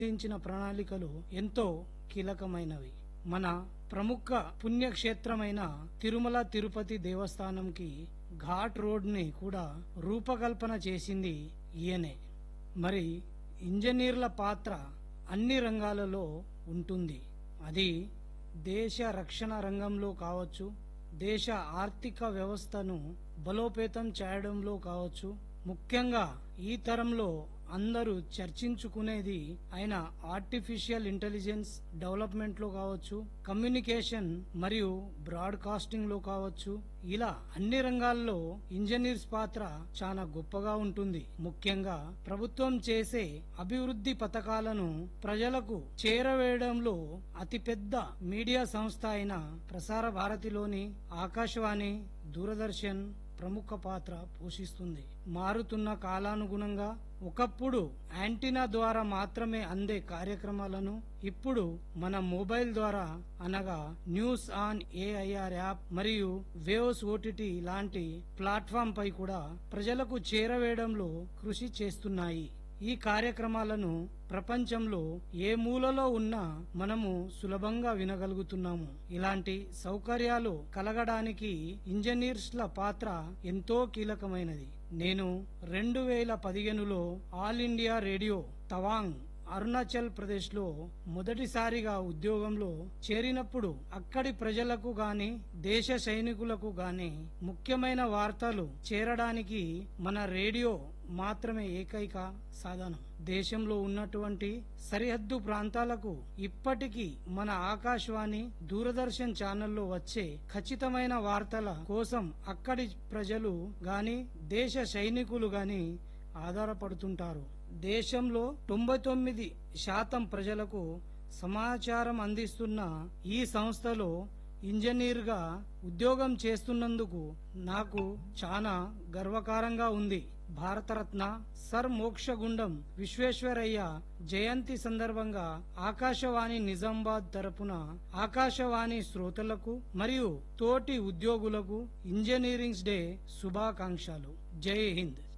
రూపొందించిన ప్రణాళికలు ఎంతో కీలకమైనవి మన ప్రముఖ పుణ్యక్షేత్రమైన తిరుమల తిరుపతి దేవస్థానంకి ఘాట్ రోడ్ ని కూడా రూపకల్పన చేసింది ఈయనే మరి ఇంజనీర్ల పాత్ర అన్ని రంగాలలో ఉంటుంది అది దేశ రక్షణ రంగంలో కావచ్చు దేశ ఆర్థిక వ్యవస్థను బలోపేతం చేయడంలో కావచ్చు ముఖ్యంగా ఈ తరంలో అందరూ చర్చించుకునేది అయిన ఆర్టిఫిషియల్ ఇంటెలిజెన్స్ డెవలప్మెంట్ లో కావచ్చు కమ్యూనికేషన్ మరియు బ్రాడ్కాస్టింగ్ లో కావచ్చు ఇలా అన్ని రంగాల్లో ఇంజనీర్స్ పాత్ర చాలా గొప్పగా ఉంటుంది ముఖ్యంగా ప్రభుత్వం చేసే అభివృద్ధి పథకాలను ప్రజలకు చేరవేయడంలో అతిపెద్ద మీడియా సంస్థ అయిన ప్రసార భారతిలోని ఆకాశవాణి దూరదర్శన్ ప్రముఖ పాత్ర పోషిస్తుంది మారుతున్న కాలానుగుణంగా ఒకప్పుడు యాంటీనా ద్వారా మాత్రమే అందే కార్యక్రమాలను ఇప్పుడు మన మొబైల్ ద్వారా అనగా న్యూస్ ఆన్ ఏఐఆర్ యాప్ మరియు వేవ్స్ ఓటీటీ లాంటి ప్లాట్ఫామ్ పై కూడా ప్రజలకు చేరవేయడంలో కృషి చేస్తున్నాయి ఈ కార్యక్రమాలను ప్రపంచంలో ఏ మూలలో ఉన్నా మనము సులభంగా వినగలుగుతున్నాము ఇలాంటి సౌకర్యాలు కలగడానికి ఇంజనీర్స్ల పాత్ర ఎంతో కీలకమైనది నేను రెండు వేల పదిహేనులో all India radio Tawang Arunachal Pradesh లో మొదటిసారిగా ఉద్యోగంలో చేరినప్పుడు అక్కడి ప్రజలకు గాని దేశ సైనికులకు గాని ముఖ్యమైన వార్తలు చేరడానికి మన రేడియో మాత్రమే ఏకైక సాధనం దేశంలో ఉన్నటువంటి సరిహద్దు ప్రాంతాలకు ఇప్పటికీ మన ఆకాశవాణి దూరదర్శన్ ఛానల్లో వచ్చే ఖచ్చితమైన వార్తల కోసం అక్కడి ప్రజలు గాని దేశ సైనికులు గాని ఆధారపడుతుంటారు దేశంలో తొంభై తొమ్మిది శాతం ప్రజలకు సమాచారం అందిస్తున్న ఈ సంస్థలో ఇంజనీర్ గా ఉద్యోగం చేస్తున్నందుకు నాకు చాలా గర్వకారంగా ఉంది భారతరత్న సర్ మోక్షగుండం విశ్వేశ్వరయ్య జయంతి సందర్భంగా ఆకాశవాణి నిజామాబాద్ తరపున ఆకాశవాణి శ్రోతలకు మరియు తోటి ఉద్యోగులకు ఇంజనీరింగ్ డే శుభాకాంక్షలు జై హింద్